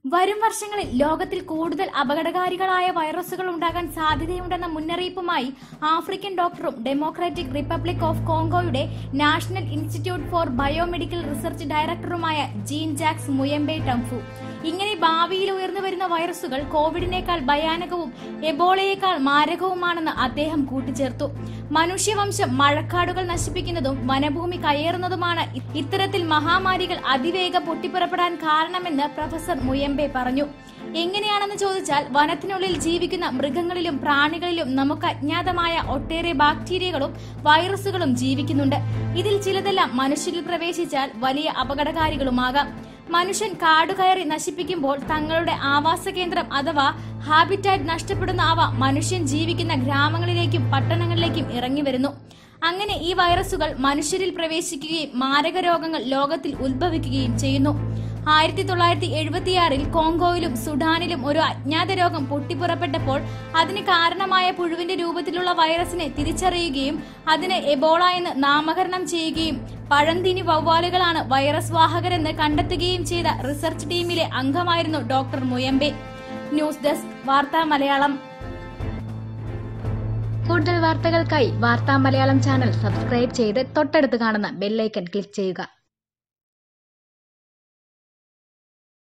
വരും വർഷങ്ങളിൽ ലോകത്തിൽ കൂടുതൽ അപകടകാരികളായ വൈറസുകൾ ഉണ്ടാകാൻ സാധ്യതയുണ്ടെന്ന മുന്നറിയിപ്പുമായി ആഫ്രിക്കൻ ഡോക്ടറും ഡെമോക്രാറ്റിക് റിപ്പബ്ലിക് ഓഫ് കോങ്കോയുടെ National Institute for Biomedical Research ഡയറക്ടറുമായ ജീൻ ജാക്സ് മുയംബെ ടംഫു ഇങ്ങനെ ഭാവിയിൽ ഉയർന്നു വരുന്ന വൈറസുകൾ കോവിഡിനേക്കാൾ ഭയാനകവും എബോളയേക്കാൾ മാരകവുമാണെന്ന് അദ്ദേഹം കൂട്ടിച്ചേർത്തു മനുഷ്യവംശം മഴക്കാടുകൾ നശിപ്പിക്കുന്നതും വനഭൂമി കയ്യേറുന്നതുമാണ് ഇ- ഇത്തരത്തിൽ മഹാമാരികൾ അതിവേഗം പൊട്ടിപ്പുറപ്പെടാൻ കാരണമെന്ന് പ്രൊഫസർ മുയംബെ പറഞ്ഞു എങ്ങനെയാണെന്ന് ചോദിച്ചാൽ വനത്തിനുള്ളിൽ ജീവിക്കുന്ന മൃഗങ്ങളിലും പ്രാണികളിലും നമുക്ക് അജ്ഞാതമായ ഒട്ടേറെ ബാക്ടീരിയകളും വൈറസുകളും ജീവിക്കുന്നുണ്ട് ഇതിൽ ചിലതെല്ലാം മനുഷ്യരിൽ പ്രവേശിച്ചാൽ വലിയ അപകടകാരികളുമാകാം മനുഷ്യൻ കാടുകയറി നശിപ്പിക്കുമ്പോൾ തങ്ങളുടെ ആവാസ കേന്ദ്രം അഥവാ ഹാബിറ്റാറ്റ് നഷ്ടപ്പെടുന്ന അവ മനുഷ്യൻ ജീവിക്കുന്ന ഗ്രാമങ്ങളിലേക്കും പട്ടണങ്ങളിലേക്കും ഇറങ്ങി വരുന്നു അങ്ങനെ ഈ വൈറസുകൾ മനുഷ്യരിൽ പ്രവേശിക്കുകയും മാരക രോഗങ്ങൾ ലോകത്തിൽ ഉത്ഭവിക്കുകയും ചെയ്യുന്നു ആയിരത്തി തൊള്ളായിരത്തി എഴുപത്തിയാറിൽ കോങ്കോയിലും സുഡാനിലും ഒരു അജ്ഞാത രോഗം പൊട്ടിപ്പുറപ്പെട്ടപ്പോൾ അതിന് കാരണമായ പുഴുവിന്റെ രൂപത്തിലുള്ള വൈറസിനെ തിരിച്ചറിയുകയും അതിന് എബോള എന്ന് നാമകരണം ചെയ്യുകയും പഴന്തിനി വവ്വാലുകളാണ് വൈറസ് വാഹകരെന്ന് കണ്ടെത്തുകയും ചെയ്ത റിസർച്ച് ടീമിലെ അംഗമായിരുന്നു ഡോക്ടർ മുയമ്പെ ന്യൂസ് ഡെസ്ക് വാർത്താ മലയാളം കൂടുതൽ വാർത്തകൾക്കായി വാർത്താ മലയാളം ചാനൽ സബ്സ്ക്രൈബ് ചെയ്ത് തൊട്ടടുത്ത് കാണുന്ന ബെല്ലൈക്കൺ ക്ലിക്ക് ചെയ്യുക